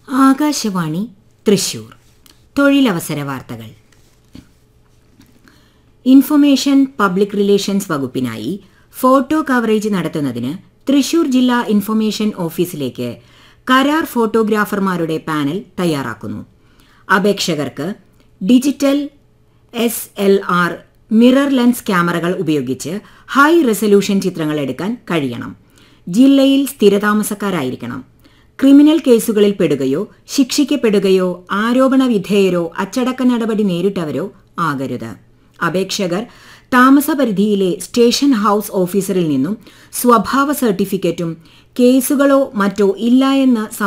ആകാശവാണി തൃശൂർ തൊഴിലവസര വാർത്തകൾ information public relations വകുപ്പിനായി ഫോട്ടോ കവറേജ് നടത്തുന്നതിന് തൃശൂർ ജില്ലാ ഇൻഫർമേഷൻ ഓഫീസിലേക്ക് കരാർ ഫോട്ടോഗ്രാഫർമാരുടെ പാനൽ തയ്യാറാക്കുന്നു അപേക്ഷകർക്ക് digital S L R mirror lens ക്യാമറകൾ ഉപയോഗിച്ച് ഹൈ റെസല്യൂഷൻ ചിത്രങ്ങൾ എടുക്കാൻ കഴിയണം ജില്ലയിൽ സ്ഥിരതാമസക്കാരായിരിക്കണം ക്രിമിനൽ കേസുകളിൽ പെടുകയോ ശിക്ഷിക്കപ്പെടുകയോ ആരോപണ വിധേയരോ അച്ചടക്ക നടപടി നേരിട്ടവരോ ആകരുത് അപേക്ഷകർ താമസപരിധിയിലെ സ്റ്റേഷൻ ഹൌസ് ഓഫീസറിൽ നിന്നും സ്വഭാവ സർട്ടിഫിക്കറ്റും കേസുകളോ മറ്റോ ഇല്ല എന്ന്